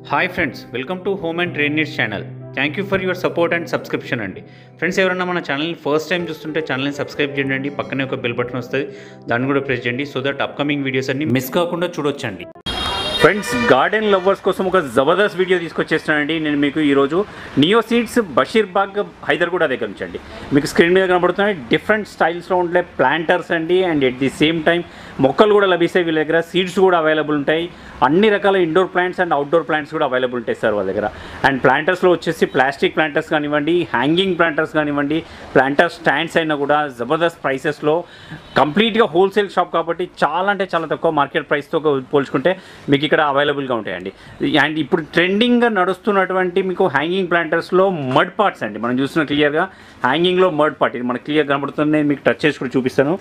Hi friends welcome to home and train needs channel thank you for your support and subscription అండి friends ఎవరైనా మన ఛానల్ని first time చూస్తుంటే ఛానల్ని subscribe చేయండి పక్కనే ఒక బెల్ బటన్ వస్తుంది దాన్ని కూడా ప్రెస్ చేయండి సో దట్ అప్కమింగ్ వీడియోస్ అన్ని మిస్ కాకుండా చూడొచ్చండి ఫ్రెండ్స్ గార్డెన్ లవర్స్ కోసం ఒక జబర్దస్త్ వీడియో తీసుకొచ్చేస్తానండి నేను మీకు ఈరోజు నియో సీడ్స్ బషీర్బాగ్ హైదర్గూడ దగ్గర నుంచి అండి మీకు స్క్రీన్ మీద కనబడుతున్నాయి డిఫరెంట్ స్టైల్స్లో ఉండే ప్లాంటర్స్ అండి and at the same time మొక్కలు కూడా లభిస్తాయి వీళ్ళ దగ్గర సీడ్స్ కూడా అవైలబుల్ ఉంటాయి అన్ని రకాల indoor plants and outdoor plants కూడా అవైలబుల్ ఉంటాయి సార్ వాళ్ళ దగ్గర అండ్ ప్లాంటర్స్లో వచ్చేసి ప్లాస్టిక్ ప్లాంటర్స్ కానివ్వండి హ్యాంగింగ్ ప్లాంటర్స్ కానివ్వండి ప్లాంటర్ స్టాండ్స్ అయినా కూడా జబర్దస్త్ ప్రైసెస్లో కంప్లీట్గా హోల్సేల్ షాప్ కాబట్టి చాలా అంటే చాలా తక్కువ మార్కెట్ ప్రైస్తో పోల్చుకుంటే మీకు ఇక్కడ అవైలబుల్గా ఉంటాయండి అండ్ ఇప్పుడు ట్రెండింగ్గా నడుస్తున్నటువంటి మీకు హ్యాంగింగ్ ప్లాంటర్స్లో మడ్ పార్ట్స్ అండి మనం చూస్తున్న క్లియర్గా హ్యాంగింగ్లో మడ్ పార్ట్ ఇది మనకు క్లియర్ కనబడుతుంది నేను మీకు టచ్ చేసి కూడా చూపిస్తాను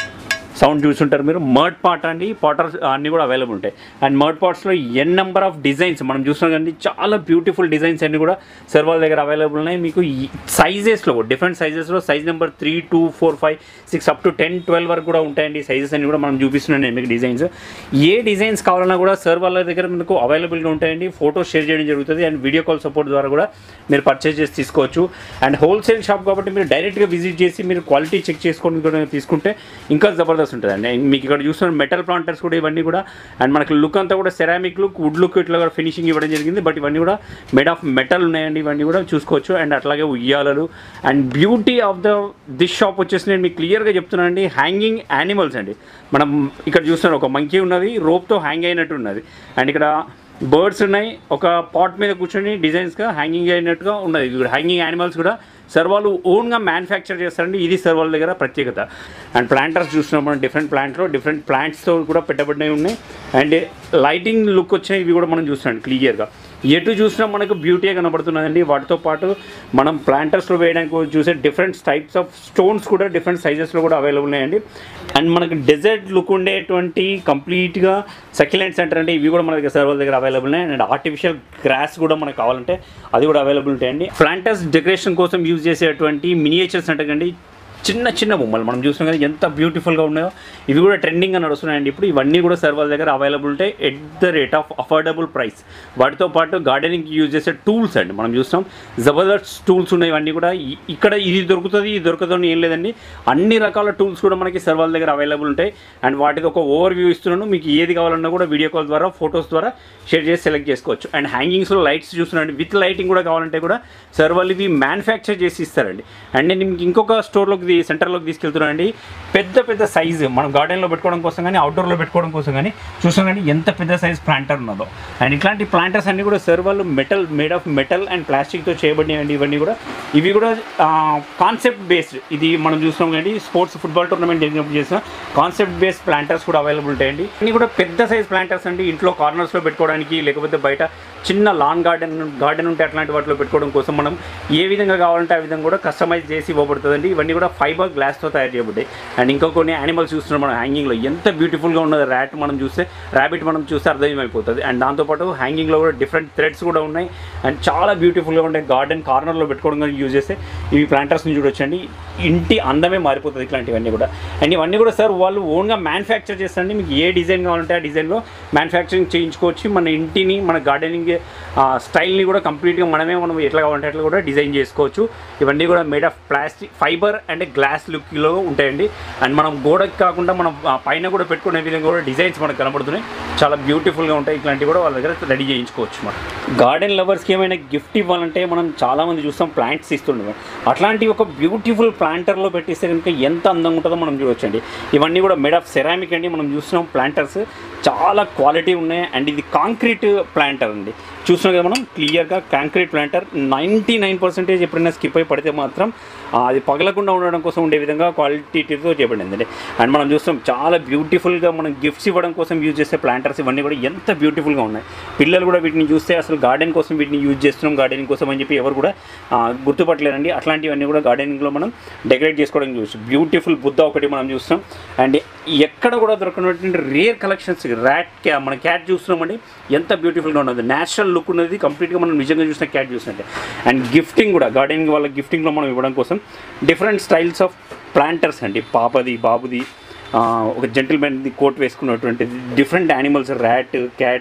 సౌండ్ చూసుంటారు మీరు మర్డ్ పాట్ అండి పాటర్స్ అన్నీ కూడా అవైలబుల్ ఉంటాయి అండ్ మర్డ్ పాట్స్లో ఎన్ నెంబర్ ఆఫ్ డిజైన్స్ మనం చూస్తున్నాం కానీ చాలా బ్యూటిఫుల్ డిజైన్స్ అన్ని కూడా సార్ వాళ్ళ దగ్గర అవైలబుల్ ఉన్నాయి మీకు సైజెస్లో డిఫరెంట్ సైజెస్లో size number three two four five six up to ten twelve వరకు కూడా ఉంటాయండి సైజెస్ అన్ని కూడా మనం చూపిస్తున్నాను నేను మీకు డిజైన్స్ ఏ డిజైన్స్ కావాలన్నా కూడా సార్ వాళ్ళ దగ్గర మనకు అవైలబుల్గా ఉంటాయండి ఫోటోస్ షేర్ చేయడం జరుగుతుంది అండ్ వీడియో కాల్ సపోర్ట్ ద్వారా కూడా మీరు పర్చేస్ చేసి తీసుకోవచ్చు అండ్ హోల్సేల్ షాప్ కాబట్టి మీరు డైరెక్ట్గా విజిట్ చేసి మీరు క్వాలిటీ చెక్ చేసుకొని కూడా తీసుకుంటే ఇంకా జబర్దస్త్ ఉంటుంది అండి మీకు ఇక్కడ చూస్తున్న మెటల్ ప్లాంటర్స్ కూడా ఇవన్నీ కూడా అండ్ మనకి లుక్ అంతా కూడా సెరామిక్ లుక్ వుడ్ లుక్ ఇట్లా కూడా ఫినిషింగ్ ఇవ్వడం జరిగింది బట్ ఇవన్నీ కూడా మేడ్ ఆఫ్ మెటల్ ఉన్నాయండి ఇవన్నీ కూడా చూసుకోవచ్చు అండ్ అట్లాగే ఉయ్యాలలు and beauty of the this shop వచ్చేసి నేను మీకు క్లియర్గా చెప్తున్నాను అండి హ్యాంగింగ్ యానిమల్స్ అండి మనం ఇక్కడ చూస్తున్నారు ఒక మంకీ ఉన్నది రోప్తో హ్యాంగ్ అయినట్టు ఉన్నది అండ్ ఇక్కడ బర్డ్స్ ఉన్నాయి ఒక పాట్ మీద కూర్చొని డిజైన్స్గా హ్యాంగింగ్ అయినట్టుగా ఉన్నది ఇది హ్యాంగింగ్ యానిమల్స్ కూడా సార్ వాళ్ళు ఓన్గా మ్యానుఫ్యాక్చర్ చేస్తారండి ఇది సార్ వాళ్ళ దగ్గర ప్రత్యేకత అండ్ ప్లాంటర్స్ చూస్తున్నాం మనం డిఫరెంట్ ప్లాంట్లో డిఫరెంట్ ప్లాంట్స్తో కూడా పెట్టబడినవి ఉన్నాయి అండ్ లైటింగ్ లుక్ వచ్చినాయి ఇవి కూడా మనం చూస్తున్నాం క్లియర్గా ఎటు చూసినా మనకు బ్యూటీ కనబడుతున్నదండి వాటితో పాటు మనం ప్లాంటర్స్లో వేయడానికి చూసే డిఫరెంట్ టైప్స్ ఆఫ్ స్టోన్స్ కూడా డిఫరెంట్ సైజెస్లో కూడా అవైలబుల్ ఉన్నాయండి అండ్ మనకు డెజర్ట్ లుక్ ఉండేటువంటి కంప్లీట్గా సెక్యులెంట్ సెంటర్ అంటే ఇవి కూడా మన దగ్గర సర్వర్ దగ్గర అవైలబుల్ ఉన్నాయి అండ్ ఆర్టిఫిషియల్ గ్రాస్ కూడా మనకు కావాలంటే అది కూడా అవైలబుల్ ఉంటాయండి ప్లాంటర్స్ డెకరేషన్ కోసం యూజ్ చేసేటువంటి మినియేచర్స్ అంటే కండి చిన్న చిన్న బొమ్మలు మనం చూస్తున్నాం కదా ఎంత బ్యూటిఫుల్గా ఉన్నాయో ఇవి కూడా ట్రెండింగ్గా నడుస్తున్నాయండి ఇప్పుడు ఇవన్నీ కూడా సార్ వాళ్ళ దగ్గర అవైలబుల్ ఉంటాయి at the rate of affordable price వాటితో పాటు గార్డెనింగ్కి యూజ్ చేసే టూల్స్ అండి మనం చూస్తాం జబర్దస్త్ టూల్స్ ఉన్నాయి ఇవన్నీ కూడా ఇ- ఇక్కడ ఇది దొరుకుతుంది ఇది దొరుకుతుంది ఏం లేదండి అన్ని రకాల టూల్స్ కూడా మనకి సార్ వాళ్ళ దగ్గర అవైలబుల్ ఉంటాయి అండ్ వాటిది ఒక ఓవర్ వ్యూ ఇస్తున్నాను మీకు ఏది కావాలన్నా కూడా వీడియో కాల్ ద్వారా ఫొటోస్ ద్వారా షేర్ చేసి సెలెక్ట్ చేసుకోవచ్చు అండ్ హ్యాంగింగ్స్లో లైట్స్ చూస్తున్నాండి విత్ లైటింగ్ కూడా కావాలంటే కూడా సార్ వాళ్ళు ఇవి మ్యానుఫ్యాక్చర్ చేసి ఇస్తారండి అండ్ నేను మీకు ఇంకొక స్టోర్లోకి తీ- సెంటర్లోకి తీసుకెళ్తున్నానండి పెద్ద పెద్ద సైజు మనం గార్డెన్లో పెట్టుకోవడం కోసం కానీ అవుట్డోర్లో పెట్టుకోవడం కోసం కానీ చూసాం కానీ ఎంత పెద్ద సైజ్ ప్లాంటర్ ఉన్నదో అండ్ ఇట్లాంటి ప్లాంటర్స్ అన్ని కూడా సార్ వాళ్ళు metal made of metal and ప్లాస్టిక్తో చేయబడినవి ఇవన్నీ కూడా ఇవి కూడా కాన్సెప్ట్ బేస్డ్ ఇది మనం చూస్తున్నాం కానీ స్పోర్ట్స్ ఫుట్బాల్ టోర్నమెంట్ జరిగినప్పుడు చేసిన కాన్సెప్ట్ బేస్డ్ ప్లాంటర్స్ కూడా అవైలబుల్ ఉంటాయండి ఇన్ని కూడా పెద్ద సైజ్ ప్లాంటర్స్ అండి ఇంట్లో కార్నర్స్లో పెట్టుకోవడానికి లేకపోతే బయట చిన్న లాన్ గార్డెన్ గార్డెన్ ఉంటే అట్లాంటి వాటిలో పెట్టుకోవడం కోసం మనం ఏ విధంగా కావాలంటే ఆ విధంగా కూడా కస్టమైజ్ చేసి ఇవ్వబడుతుందండి ఇవన్నీ కూడా ఫైబర్ గ్లాస్తో తయారు చేయబడ్డాయి అండ్ ఇంకా కొన్ని యానిమల్స్ చూస్తున్నాం మనం హ్యాంగింగ్లో ఎంత బ్యూటిఫుల్గా ఉన్నది ర్యాట్ మనం చూస్తే ర్యాబిట్ మనం చూస్తే అర్థమైపోతుంది అండ్ దాంతోపాటు హ్యాంగింగ్లో కూడా డిఫరెంట్ థ్రెడ్స్ కూడా ఉన్నాయి అండ్ చాలా బ్యూటిఫుల్గా ఉంటాయి గార్డెన్ కార్నర్లో పెట్టుకోవడం కానీ యూజ్ చేస్తే ఇవి ప్లాంటర్స్ని చూడొచ్చండి ఇంటి అందమే మారిపోతుంది ఇట్లాంటివన్నీ కూడా అండ్ ఇవన్నీ కూడా సార్ వాళ్ళు ఓన్గా మ్యానుఫ్యాక్చర్ చేస్తారండి మీకు ఏ డిజైన్ కావాలంటే ఆ డిజైన్లో మ్యానుఫ్యాక్చరింగ్ చేయించుకోవచ్చు మన ఇంటిని మన గార్డెనింగ్ స్టైల్ని కూడా కంప్లీట్గా మనమే మనం ఎట్లా కావాలంటే అట్లా కూడా డిజైన్ చేసుకోవచ్చు ఇవన్నీ కూడా made of plastic fibre and glass లుక్లో ఉంటాయండి అండ్ మనం గోడకి కాకుండా మనం ఆ, పైన కూడా పెట్టుకునే విధంగా కూడా డిజైన్స్ మనకు కనబడుతున్నాయి చాలా బ్యూటిఫుల్గా ఉంటాయి ఇట్లాంటివి కూడా వాళ్ళ దగ్గర రెడీ చేయించుకోవచ్చు మనం గార్డెన్ లవర్స్కి ఏమైనా గిఫ్ట్ ఇవ్వాలంటే మనం చాలామంది చూస్తాం ప్లాంట్స్ ఇస్తుండే అట్లాంటి ఒక బ్యూటిఫుల్ ప్లాంటర్లో పెట్టిస్తే కనుక ఎంత అందంగా ఉంటుందో మనం చూడొచ్చండి ఇవన్నీ కూడా మేడ్ ఆఫ్ సెరామిక్ అండి మనం చూస్తున్నాం ప్లాంటర్స్ చాలా క్వాలిటీ ఉన్నాయి అండ్ ఇది కాంక్రీట్ ప్లాంటర్ అండి చూస్తున్నాం కదా మనం క్లియర్గా concrete planter ninety nine percentage ఎప్పుడైనా స్కిప్ అయి పడితే మాత్రం ఆ, అది పగలకుండా ఉండడం కోసం ఉండే విధంగా క్వాలిటీతో చేయబడింది అండ్ మనం చూస్తాం చాలా బ్యూటిఫుల్గా మనం గిఫ్ట్స్ ఇవ్వడం కోసం యూజ్ చేసే ప్లాంటర్స్ ఇవన్నీ కూడా ఎంత బ్యూటిఫుల్గా ఉన్నాయి పిల్లలు కూడా వీటిని చూస్తే అసలు గార్డెన్ కోసం వీటిని యూజ్ చేస్తున్నాం గార్డెనింగ్ కోసం అని చెప్పి ఎవరు కూడా ఆ, గుర్తుపట్టలేరండి అట్లాంటివన్నీ కూడా గార్డెనింగ్లో మనం డెకరేట్ చేసుకోవడం చూస్తాం బ్యూటిఫుల్ బుద్ధ ఒకటి మనం చూస్తాం అండ్ ఎక్కడ కూడా దొరకనటువంటి రేర్ కలెక్షన్స్ ర్యాట్ క్యా మన క్యాట్ చూస్తున్నామండి ఎంత బ్యూటిఫుల్గా ఉన్నది నేచురల్ లుక్ ఉన్నది కంప్లీట్గా మనం నిజంగా చూసిన క్యాట్ చూసినట్టే అండ్ గిఫ్టింగ్ కూడా గార్డెనింగ్ వాళ్ళ గిఫ్టింగ్లో మనం ఇవ్వడం కోసం డిఫరెంట్ స్టైల్స్ ఆఫ్ ప్లాంటర్స్ అండి పాపది బాబుది ఆ, ఒక జెంటిల్మెన్ది కోట్ వేసుకున్నటువంటి డిఫరెంట్ యానిమల్స్ ర్యాట్ క్యాట్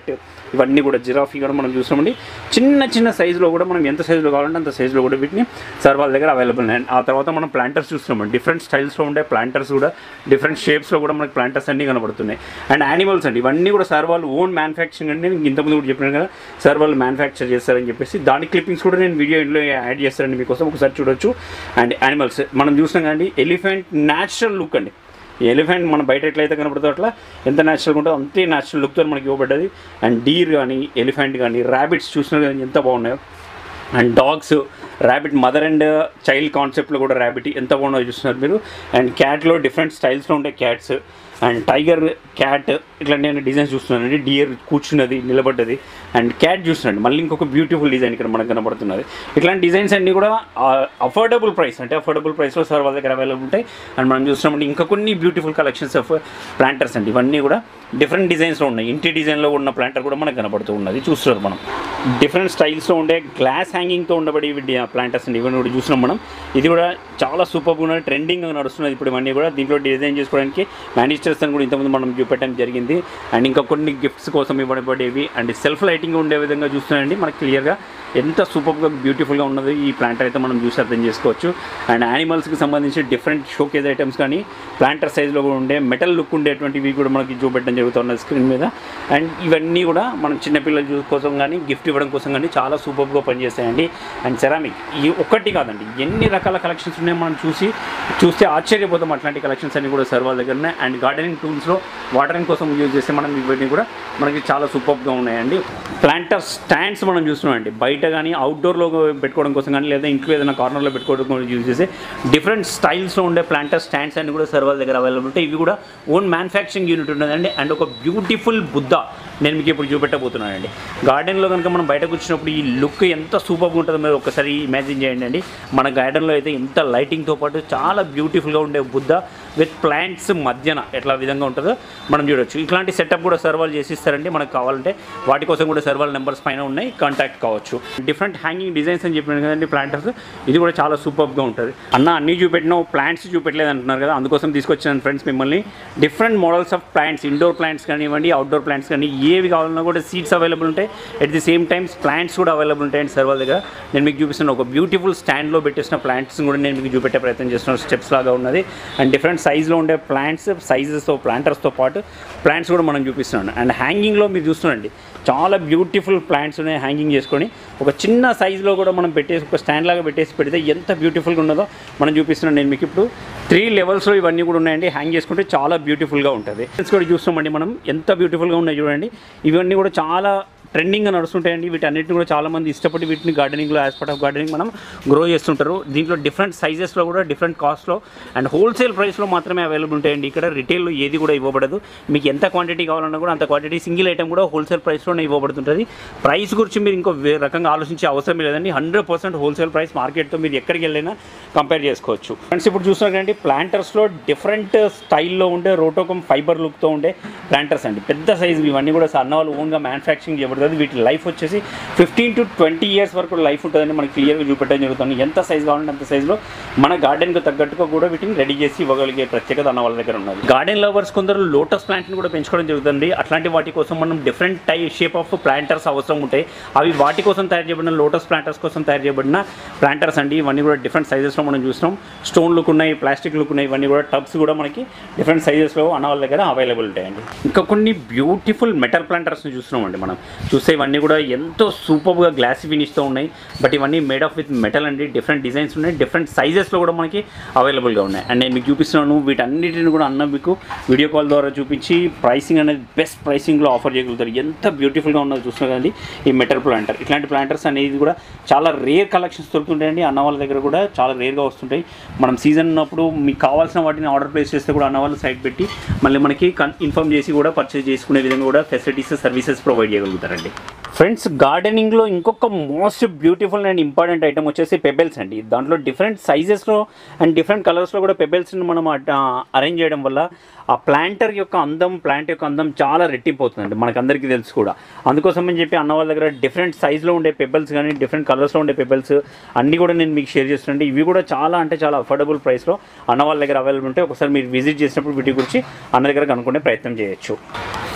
ఇవన్నీ కూడా జిరాఫీ కూడా మనం చూసామండి చిన్న చిన్న సైజులో కూడా మనం ఎంత సైజులో కావాలంటే అంత సైజులో కూడా వీటిని సార్ వాళ్ళ దగ్గర అవైలబుల్ ఉన్నాయి ఆ తర్వాత మనం ప్లాంటర్స్ చూస్తున్నామండి డిఫరెంట్ స్టైల్స్లో ఉండే ప్లాంటర్స్ కూడా డిఫరెంట్ షేప్స్లో కూడా మనకి ప్లాంటర్స్ అన్నీ కనబడుతున్నాయి అండ్ యానిమల్స్ అండి ఇవన్నీ కూడా సార్ వాళ్ళు ఓన్ మ్యానుఫ్యాక్చరింగ్ అండి నేను ఇంతకుముందు కూడా చెప్పినాను కదా సార్ వాళ్ళు మ్యానుఫ్యాక్చర్ చేస్తారని చెప్పేసి దాని క్లిప్పింగ్స్ కూడా నేను వీడియో ఇంట్లో యాడ్ చేస్తానండి మీకోసం ఒకసారి చూడొచ్చు అండ్ యానిమల్స్ మనం చూసినాం కానీ ఎలిఫెంట్ న్యాచురల్ లుక్ అండి ఎలిఫెంట్ మన బయట ఎట్లయితే కనబడుతుందో అట్లా ఎంత న్యాచురల్గా ఉంటుందో అంతే న్యాచురల్ లుక్తో మనకి ఇవ్వబడ్డది అండ్ డీర్ కానీ ఎలిఫెంట్ కానీ ర్యాబిట్స్ చూసినా కానీ ఎంత బాగున్నాయో and dogs rabbit mother and child కాన్సెప్ట్లో కూడా ర్యాబిట్ ఎంత బాగున్నాయో చూస్తున్నారు మీరు అండ్ క్యాట్లో డిఫరెంట్ స్టైల్స్లో ఉండే క్యాట్స్ అండ్ టైగర్ క్యాట్ ఇట్లాంటి డిజైన్స్ చూస్తున్నానండి డియర్ కూర్చున్నది నిలబడ్డది అండ్ క్యాట్ చూస్తున్నాండి మళ్ళీ ఇంకొక బ్యూటిఫుల్ డిజైన్ ఇక్కడ మనకు కనబడుతున్నది ఇట్లాంటి డిజైన్స్ అన్నీ కూడా అఫోర్డబుల్ ప్రైస్ అంటే అఫోర్డబుల్ ప్రైస్లో సార్ వాళ్ళ దగ్గర అవైలబుల్ ఉంటాయి అండ్ మనం చూస్తున్నామంటే ఇంకా కొన్ని బ్యూటిఫుల్ కలెక్షన్స్ ఆఫ్ ప్లాంటర్స్ అండి ఇవన్నీ కూడా డిఫరెంట్ డిజైన్స్లో ఉన్నాయి ఇంటి డిజైన్లో ఉన్న ప్లాంటర్ కూడా మనకు కనబడుతూ ఉన్నది చూస్తున్నారు మనం డిఫరెంట్ స్టైల్స్లో ఉండే గ్లాస్ హ్యాంగింగ్తో ఉండబడి ప్లాంటర్స్ అండి ఇవన్నీ కూడా చూసినాం మనం ఇది కూడా చాలా సూపర్గా ఉన్నది ట్రెండింగ్గా నడుస్తున్నది ఇప్పుడు ఇవన్నీ కూడా దీంట్లో డిజైన్ చేసుకోవడానికి మేనేజర్స్ అని కూడా ఇంతకుముందు మనం చూపెట్టడం జరిగింది అండ్ ఇంకా కొన్ని గిఫ్ట్స్ కోసం ఇవ్వబడేవి అండ్ సెల్ఫ్ లైటింగ్ ఉండే విధంగా చూస్తున్నాయండి మనకి క్లియర్గా ఎంత సూపర్గా బ్యూటిఫుల్గా ఉన్నది ఈ ప్లాంటర్ అయితే మనం చూసి అర్థం చేసుకోవచ్చు అండ్ యానిమల్స్కి సంబంధించి డిఫరెంట్ షోకేజ్ ఐటమ్స్ కానీ ప్లాంటర్ సైజ్లో కూడా ఉండే మెటల్ లుక్ ఉండేటువంటివి కూడా మనకి చూపెట్టడం జరుగుతున్నది స్క్రీన్ మీద అండ్ ఇవన్నీ కూడా మనం చిన్నపిల్లల చూ- కోసం కానీ గిఫ్ట్ ఇవ్వడం కోసం కానీ చాలా సూపర్గా పనిచేస్తాయండి అండ్ సెరామిక్ ఈ ఒక్కటి కాదండి ఎన్ని రకాల కలెక్షన్స్ ఉన్నాయో మనం చూసి చూస్తే ఆశ్చర్యపోతాం అట్లాంటి కలెక్షన్స్ అన్ని కూడా సార్ వాళ్ళ దగ్గర ఉన్నాయి అండ్ గార్డెనింగ్ టూల్స్లో వాటరింగ్ కోసం యూజ్ చేస్తే మనం ఇవన్నీ కూడా మనకి చాలా సూపర్గా ఉన్నాయండి ప్లాంటర్ స్టాండ్స్ మనం చూస్తున్నామండి బయట కానీ అవుట్డోర్లో పెట్టుకోవడం కోసం కానీ లేదా ఇంట్లో ఏదైనా కార్నర్లో పెట్టుకోవడం కోసం యూజ్ చేసే డిఫరెంట్ స్టైల్స్లో ఉండే ప్లాంటర్ స్టాండ్స్ అన్ని కూడా సార్ వాళ్ళ దగ్గర అవైలబుల్ ఉంటాయి ఇవి కూడా ఓన్ మ్యానుఫ్యాక్చరింగ్ యూనిట్ ఉన్నదండి అండ్ ఒక బ్యూటిఫుల్ బుద్ధ నేను మీకు ఇప్పుడు చూపెట్టబోతున్నానండి గార్డెన్లో కనుక మనం బయటకు వచ్చినప్పుడు ఈ లుక్ ఎంత సూపర్గా ఉంటుందో మీరు ఒకసారి ఇమాజిన్ చేయండి అండి మన గార్డెన్లో అయితే ఎంత లైటింగ్తో పాటు చాలా బ్యూటిఫుల్గా ఉండే బుద్ధ విత్ ప్లాంట్స్ మధ్యన ఎట్లా విధంగా ఉంటుందో మనం చూడొచ్చు ఇట్లాంటి సెటప్ కూడా సర్వాలు చేసి ఇస్తారండి మనకు కావాలంటే వాటి కోసం కూడా సర్వాల్ నెంబర్స్ పైన ఉన్నాయి కాంటాక్ట్ కావచ్చు డిఫరెంట్ హ్యాంగింగ్ డిజైన్స్ అని చెప్పినాను కదండి ప్లాంటర్స్ ఇది కూడా చాలా సూపర్గా ఉంటుంది అన్న అన్ని చూపెట్టినా ప్లాంట్స్ చూపెట్టలేదు అంటున్నారు కదా అందుకోసం తీసుకొచ్చాను ఫ్రెండ్స్ మిమ్మల్ని different models of plants indoor plants కానివ్వండి అవుట్డోర్ ప్లాంట్స్ కానీ ఏవి కావాలన్నా కూడా సీడ్స్ అవైలబుల్ ఉంటాయి at the same times plants కూడా అవైలబుల్ ఉంటాయండి సార్ వాళ్ళ దగ్గర నేను మీకు చూపిస్తున్న ఒక బ్యూటిఫుల్ స్టాండ్లో పెట్టేసిన ప్లాంట్స్ కూడా నేను మీకు చూపెట్టే ప్రయత్నం చేస్తున్నాను స్టెప్స్ లాగా ఉన్నది అండ్ డిఫరెంట్ సైజ్లో ఉండే ప్లాంట్స్ సైజెస్తో ప్లాంటర్స్తో పాటు ప్లాంట్స్ కూడా మనం చూపిస్తున్నాను అండ్ హ్యాంగింగ్లో మీరు చూస్తున్నాండి చాలా బ్యూటిఫుల్ ప్లాంట్స్ ఉన్నాయి హ్యాంగింగ్ చేసుకొని ఒక చిన్న సైజులో కూడా మనం పెట్టేసి ఒక స్టాండ్ లాగా పెట్టేసి పెడితే ఎంత బ్యూటిఫుల్గా ఉన్నదో మనం చూపిస్తున్నాను నేను మీకు ఇప్పుడు త్రీ లెవెల్స్లో ఇవన్నీ కూడా ఉన్నాయండి హ్యాంగ్ చేసుకుంటే చాలా బ్యూటిఫుల్గా ఉంటుంది Plants కూడా చూస్తామండి మనం ఎంత బ్యూటిఫుల్గా ఉన్నాయి చూడండి ఇవన్నీ కూడా చాలా ట్రెండింగ్గా నడుస్తుంటాయండి వీటన్నిటిని కూడా చాలామంది ఇష్టపడి వీటిని గార్డెనింగ్లో యాజ్ పార్ట్ ఆఫ్ గార్డెనింగ్ మనం గ్రో చేస్తుంటారు దీంట్లో డిఫరెంట్ సైజెస్లో కూడా డిఫరెంట్ కాస్ట్లో అండ్ హోల్సేల్ ప్రైస్లో మాత్రమే అవైలబుల్ ఉంటాయండి ఇక్కడ రిటైల్లో ఏది కూడా ఇవ్వబడదు మీకు ఎంత క్వాంటిటీ కావాలన్నా కూడా అంత క్వాంటిటీ సింగిల్ ఐటమ్ కూడా హోల్సేల్ ప్రైస్లోనే ఇవ్వబడుతుంటుంది ప్రైస్ గురించి మీరు ఇంకో వే రకంగా ఆలోచించే అవసరం లేదండి హండ్రెడ్ పర్సెంట్ హోల్సేల్ ప్రైస్ మార్కెట్తో మీరు ఎక్కడికి వెళ్ళినా కంపేర్ చేసుకోవచ్చు ఫ్రెండ్స్ ఇప్పుడు చూసినారండి ప్లాంటర్స్లో డిఫరెంట్ స్టైల్లో ఉండే రోటోకమ్ ఫైబర్ లుక్తో ఉండే ప్లాంటర్స్ అండి పెద్ద సైజు ఇవన్నీ కూడా సన్న వాళ్ళు ఓన్గా మ్యానుఫ్యాక్చరింగ్ చేయబడుతుంది వీటి లైఫ్ వచ్చేసి ఫిఫ్టీన్ టు ట్వంటీ ఇయర్స్ వరకు లైఫ్ ఉంటుందని మనకి క్లియర్గా చూపెట్టడం జరుగుతుంది ఎంత సైజ్ కావాలంటే అంత సైజులో మన గార్డెన్కి తగ్గట్టుగా కూడా వీటిని రెడీ చేసి ఇవ్వగలిగే ప్రత్యేకత అన్న వాళ్ళ దగ్గర ఉన్నది గార్డెన్ లవర్స్ కొందరు లోటస్ ప్లాంట్ని కూడా పెంచుకోవడం జరుగుతుంది అట్లాంటి వాటి కోసం మనం different type shape of planters అవసరం ఉంటాయి అవి వాటి కోసం తయారు చేయబడిన లోటస్ ప్లాంటర్స్ కోసం తయారు చేయబడిన ప్లాంటర్స్ అండి ఇవన్నీ కూడా డిఫరెంట్ సైజెస్లో మనం చూసినాం స్టోన్ లుక్ ఉన్నాయి ప్లాస్టిక్ లుక్ ఉన్నాయి ఇవన్నీ కూడా టబ్స్ కూడా మనకి డిఫరెంట్ సైజెస్లో అన్న వాళ్ళ దగ్గర అవైలబుల్ ఉంటాయండి ఇంకా కొన్ని బ్యూటిఫుల్ మెటల్ ప్లాంటర్స్ని చూస్తున్నామండి మనం చూస్తే ఇవన్నీ కూడా ఎంతో సూపర్గా గ్లాస్ ఫినిష్తో ఉన్నాయి బట్ ఇవన్నీ మేడ్ ఆఫ్ విత్ మెటల్ అండి డిఫరెంట్ డిజైన్స్ ఉన్నాయి డిఫరెంట్ సైజెస్లో కూడా మనకి అవైలబుల్గా ఉన్నాయి అండ్ నేను మీకు చూపిస్తున్నాను వీటన్నిటిని కూడా అన్న మీకు వీడియో కాల్ ద్వారా చూపించి ప్రైసింగ్ అనేది బెస్ట్ ప్రైసింగ్లో ఆఫర్ చేయగలుగుతారు ఎంత బ్యూటిఫుల్గా ఉన్నదో చూస్తున్నా కదండి ఈ మెటల్ ప్లాంటర్ ఇట్లాంటి ప్లాంటర్స్ అనేది కూడా చాలా రేర్ కలెక్షన్స్ దొరుకుతుంటాయండి అన్న వాళ్ళ దగ్గర కూడా చాలా రేర్గా వస్తుంటాయి మనం సీజన్ ఉన్నప్పుడు మీకు కావాల్సిన వాటిని ఆర్డర్ ప్లేస్ చేస్తే కూడా అన్న వాళ్ళు సైట్ పెట్టి మళ్ళీ మనకి కన్ ఇన్ఫామ్ చేసి కూడా పర్చేస్ చేసుకునే విధంగా కూడా ఫెసిలిటీస్ సర్వీసెస్ ప్రొవైడ్ చేయగలుగుతారండి ఫ్రెండ్స్ గార్డెనింగ్లో ఇంకొక most beautiful and important item వచ్చేసి పెబెల్స్ అండి దాంట్లో డిఫరెంట్ సైజెస్లో అండ్ డిఫరెంట్ కలర్స్లో కూడా పెబెల్స్ని మనం అరేంజ్ చేయడం వల్ల ఆ ప్లాంటర్ యొక్క అందం ప్లాంట్ యొక్క అందం చాలా రెట్టింపోతుందండి మనకు అందరికీ తెలుసు కూడా అందుకోసం అని చెప్పి అన్న వాళ్ళ దగ్గర డిఫరెంట్ సైజులో ఉండే పెబెల్స్ కానీ డిఫరెంట్ కలర్స్లో ఉండే పెబెల్స్ అన్నీ కూడా నేను మీకు షేర్ చేస్తున్నాను ఇవి కూడా చాలా అంటే చాలా అఫోర్డబుల్ ప్రైస్లో అన్న వాళ్ళ దగ్గర అవైలబుల్ ఉంటాయి ఒకసారి మీరు విజిట్ చేసినప్పుడు వీటి గురించి అన్న దగ్గర కనుక్కునే ప్రయత్నం చేయొచ్చు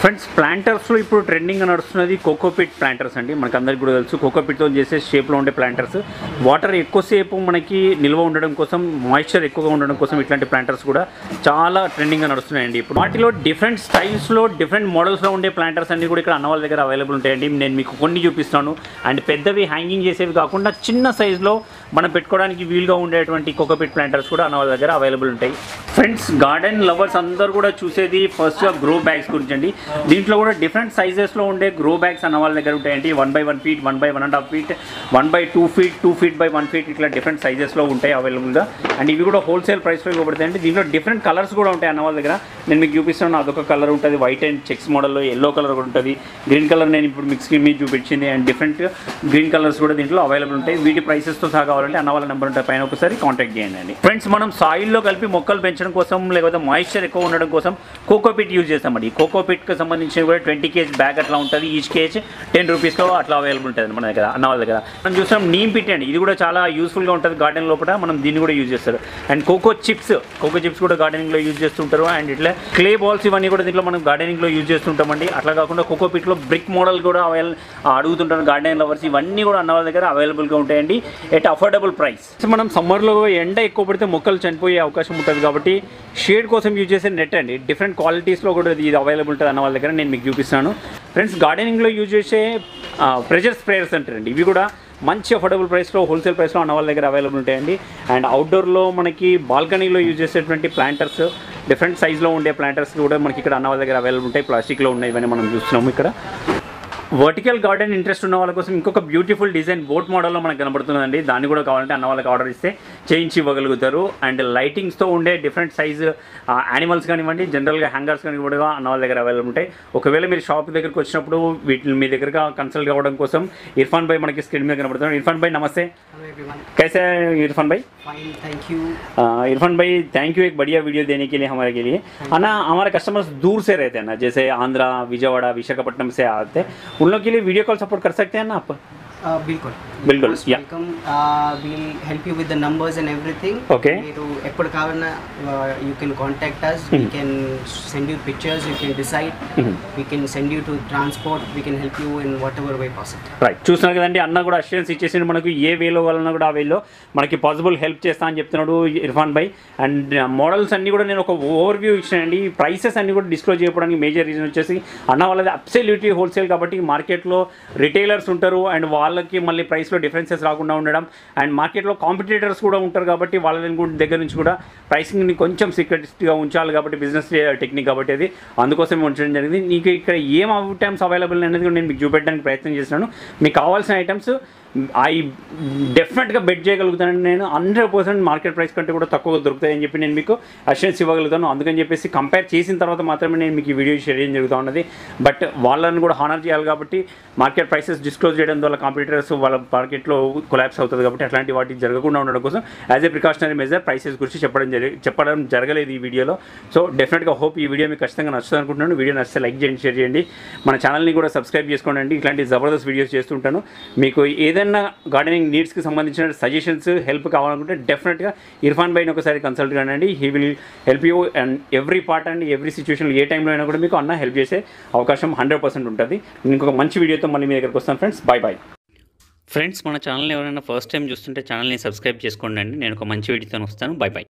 ఫ్రెండ్స్ ప్లాంటర్స్లో ఇప్పుడు ట్రెండింగ్ నడుస్తున్నది కోకోపిట్ ప్లాంటర్స్ అండి మనకు అందరికీ కూడా తెలుసు కోకోపిట్తో చేసే షేప్లో ఉండే ప్లాంటర్స్ వాటర్ ఎక్కువసేపు మనకి నిల్వ ఉండడం కోసం మాయిశ్చర్ ఎక్కువగా ఉండడం కోసం ఇట్లాంటి ప్లాంటర్స్ కూడా చాలా ట్రెండింగ్గా నడుస్తున్నాయండి ఇప్పుడు వాటిలో డిఫరెంట్ స్టైల్స్లో డిఫరెంట్ మోడల్స్లో ఉండే ప్లాంటర్స్ అన్ని కూడా ఇక్కడ అన్న వాళ్ళ దగ్గర అవైలబుల్ ఉంటాయండి నేను మీకు కొన్ని చూపిస్తాను అండ్ పెద్దవి హ్యాంగింగ్ చేసేవి కాకుండా చిన్న సైజులో మనం పెట్టుకోవడానికి వీలుగా ఉండేటువంటి కోకోపిట్ ప్లాంటర్స్ కూడా అన్న వాళ్ళ దగ్గర అవైలబుల్ ఉంటాయి ఫ్రెండ్స్ గార్డెన్ లవర్స్ అందరూ కూడా చూసేది ఫస్ట్గా గ్రో బ్యాగ్స్ గురించి అండి దీంట్లో కూడా డిఫరెంట్ సైజెస్లో ఉండే గ్రో బ్యాగ్స్ అన్న వాళ్ళ దగ్గర ఉంటాయండి one by one feet one by one and half feet one by two feet two feet by one feet ఇట్లా డిఫరెంట్ సైజెస్లో ఉంటాయి అవైలబుల్గా అండ్ ఇవి కూడా హోల్సేల్ ప్రైస్లో ఇవ్వబడతాయండి దీంట్లో డిఫరెంట్ కలర్స్ కూడా ఉంటాయి అన్న వాళ్ళ దగ్గర నేను మీకు చూపిస్తాను అదొక కలర్ ఉంటుంది వైట్ అండ్ చెక్స్ మోడల్లో ఎల్లో కలర్ కూడా ఉంటుంది గ్రీన్ కలర్ నేను ఇప్పుడు మిక్స్ మీద చూపించింది అండ్ డిఫరెంట్ గ్రీన్ కలర్స్ కూడా దీంట్లో అవైలబుల్ ఉంటాయి వీటి ప్రైసెస్తో సహా కావాలంటే అన్న వాళ్ళ నెంబర్ ఉంటాయి పైన ఒకసారి కాంటాక్ట్ చేయండి అండి ఫ్రెండ్స్ మనం సాయిల్లో కలిపి మొక్కలు పెంచడం కోసం లేకపోతే మాయిశ్చర్ ఎక్కువ ఉండడం కోసం కోకోపిట్ యూజ్ చేస్తామండి కోకోపిట్కి సంబంధించిన కూడా ట్వంటీ కేజీ బ్యాగ్ అట్లా ఉంటుంది ఈచ్ కేజ్ టెన్ రూపీస్లో అట్లా అవైలబుల్ ఉంటుంది మన దగ్గర అన్న వాళ్ళ దగ్గర మనం చూస్తాం నీమ్ పిట్ అండి ఇది కూడా చాలా యూస్ఫుల్గా ఉంటుంది గార్డెన్ లోపల మనం దీన్ని కూడా యూజ్ చేస్తారు and coco chips coco chips కూడా గార్డెనింగ్లో యూజ్ చేస్తుంటారు అండ్ ఇట్లా క్లే బాల్స్ ఇవన్నీ కూడా దీంట్లో మనం గార్డెనింగ్లో యూజ్ చేస్తుంటామండి అట్లా కాకుండా కోకో పిట్లో బ్రిక్ మోడల్ కూడా అవైల్ అడుగుతుంటారు గార్డెన్ లవర్స్ ఇవన్నీ కూడా అన్న వాళ్ళ దగ్గర అవైలబుల్గా ఉంటాయండి ఎట్ అఫోర్డబుల్ ప్రైస్ మనం సమ్మర్లో ఎండ ఎక్కువ పడితే మొక్కలు చనిపోయే అవకాశం ఉంటుంది కాబట్టి షేడ్ కోసం యూజ్ చేసే నెట్ అండి డిఫరెంట్ క్వాలిటీస్లో కూడా ఇది అవైలబుల్ ఉంటుంది అన్న వాళ్ళ దగ్గర నేను మీకు చూపిస్తాను ఫ్రెండ్స్ గార్డెనింగ్లో యూజ్ చేసే ప్రెషర్ స్ప్రేయర్స్ అంటారండి ఇవి కూడా మంచి అఫోర్డబుల్ ప్రైస్లో హోల్సేల్ ప్రైస్లో అన్న వాళ్ళ దగ్గర అవైలబుల్ ఉంటాయండి అండ్ అవుట్డోర్లో మనకి బాల్కనీలో యూజ్ చేసేటువంటి ప్లాంటర్స్ డిఫరెంట్ సైజ్లో ఉండే ప్లాంటర్స్ కూడా మనకి ఇక్కడ అన్న వాళ్ళ దగ్గర అవైలబుల్ ఉంటాయి ప్లాస్టిక్లో ఉన్నాయి ఇవన్నీ మనం చూస్తున్నాము ఇక్కడ వర్టికల్ గార్డెన్ ఇంట్రెస్ట్ ఉన్న వాళ్ళ కోసం ఇంకొక బ్యూటిఫుల్ డిజైన్ బోట్ మోడల్లో మనకు కనబడుతుందండి దాన్ని కూడా కావాలంటే అన్న వాళ్ళకి ఆర్డర్ ఇస్తే చేయించి ఇవ్వగలుగుతారు అండ్ లైటింగ్స్తో ఉండే డిఫరెంట్ సైజ్ యానిమల్స్ కానివ్వండి జనరల్గా హ్యాంగర్స్ కానీ కూడా అన్న వాళ్ళ దగ్గర అవైలబుల్ ఉంటాయి ఒకవేళ మీరు షాప్ దగ్గరకు వచ్చినప్పుడు వీటిని మీ దగ్గరగా కన్సల్ట్ కావడం కోసం ఇర్ఫాన్ భాయ్ మనకి స్క్రీన్ మీద కనబడుతున్నారు ఇర్ఫాన్ భాయ్ నమస్తే हेलो एवरीवन कैसे हैं इरफान भाई फाइन थैंक यू आ, इरफान भाई थैंक यू एक बढ़िया वीडियो देने के लिए हमारे के लिए है ना हमारे कस्टमर्स दूर से रहते हैं ना जैसे आंध्रा विजयवाड़ा विशाखापट्टनम से आते हैं उन लोग के लिए वीडियो कॉल सपोर्ट कर सकते हैं ना आप बिल्कुल बिल्कुल या welcome will help you with the numbers and everything Okay. మీరు ఎప్పుడు కావాలన్నా you can contact us we can send you pictures you can decide we can send you to transport we can help you in whatever way possible right చూస్తున్నారు కదండి అన్న కూడా assurance ఇచ్చేసి మనకు ఏ వేలో వలన కూడా ఆ వేలో మనకి పాసిబుల్ హెల్ప్ చేస్తా అని చెప్తున్నాడు ఇర్ఫాన్ భాయ్ అండ్ మోడల్స్ అన్ని కూడా నేను ఒక ఓవర్ వ్యూ ఇచ్చానండి ప్రైసెస్ అన్ని కూడా డిస్క్లోజ్ చేయడానికి మేజర్ రీజన్ వచ్చేసి అన్న వాళ్ళది అబ్సల్యూట్లీ హోల్సేల్ కాబట్టి మార్కెట్లో రిటైలర్స్ ఉంటారు అండ్ వాళ్ళకి మళ్ళీ ప్రైస్లో డిఫరెన్సెస్ రాకుండా ఉండడం అండ్ మార్కెట్లో కాంపిటేటర్స్ కూడా ఉంటారు కాబట్టి వాళ్ళ దగ్గర- దగ్గర నుంచి కూడా ప్రైసింగ్ని కొంచెం సీక్రెట్గా ఉంచాలి కాబట్టి బిజినెస్ టెక్నిక్ కాబట్టి అది అందుకోసమే ఉంచడం జరిగింది నీకు ఇక్కడ ఏం ఐటమ్స్ అవైలబుల్ అనేది కూడా నేను మీకు చూపెట్టడానికి ప్రయత్నం చేస్తున్నాను మీకు కావాల్సిన ఐటమ్స్ ఐ డెఫినెట్గా బెట్ చేయగలుగుతాను నేను హండ్రెడ్ పర్సెంట్ మార్కెట్ ప్రైస్ కంటే కూడా తక్కువ దొరుకుతాయని చెప్పి నేను మీకు అష్యూరెన్స్ ఇవ్వగలుగుతాను అందుకని చెప్పేసి కంపేర్ చేసిన తర్వాత మాత్రమే నేను మీకు ఈ వీడియో షేర్ చేయడం జరుగుతూ ఉన్నది బట్ వాళ్ళని కూడా హానర్ చేయాలి కాబట్టి మార్కెట్ ప్రైసెస్ డిస్క్లోజ్ చేయడం వల్ల కాంపిటీటర్స్ వాళ్ళ మార్కెట్లో కొలాప్స్ అవుతుంది కాబట్టి అట్లాంటి వాటి జరగకుండా ఉండడం కోసం as a precautionary measure prices గురించి చెప్పడం జరిగి చెప్పడం జరగలేదు ఈ వీడియోలో సో డెఫినెట్గా హోప్ ఈ వీడియో మీకు ఖచ్చితంగా నచ్చుతుంది అనుకుంటున్నాను వీడియో నచ్చితే లైక్ చేయండి షేర్ చేయండి మన ఛానల్ని కూడా సబ్స్క్రైబ్ చేసుకోండి ఇట్లాంటి జబర్దస్త్ వీడియోస్ చేస్తుంటాను మీకు ఏదైనా గార్డెనింగ్ నీడ్స్కి సంబంధించిన సజెషన్స్ హెల్ప్ కావాలనుకుంటే డెఫినెట్గా ఇర్ఫాన్ బైని ఒకసారి కన్సల్ట్ కానండి he will help you and every part and every సిచ్యువేషన్లో ఏ టైంలో అయినా కూడా మీకు అన్న హెల్ప్ చేసే అవకాశం హండ్రెడ్ పర్సెంట్ ఉంటుంది నేను ఇంకొక మంచి వీడియోతో మళ్ళీ మీ దగ్గరకు వస్తాను ఫ్రెండ్స్ బాయ్ బాయ్ ఫ్రెండ్స్ మన ఛానల్ని ఎవరైనా ఫస్ట్ టైం చూస్తుంటే ఛానల్ని సబ్స్క్రైబ్ చేసుకోండి అండి నేను ఒక మంచి వీడియోతో వస్తాను బాయ్ బాయ్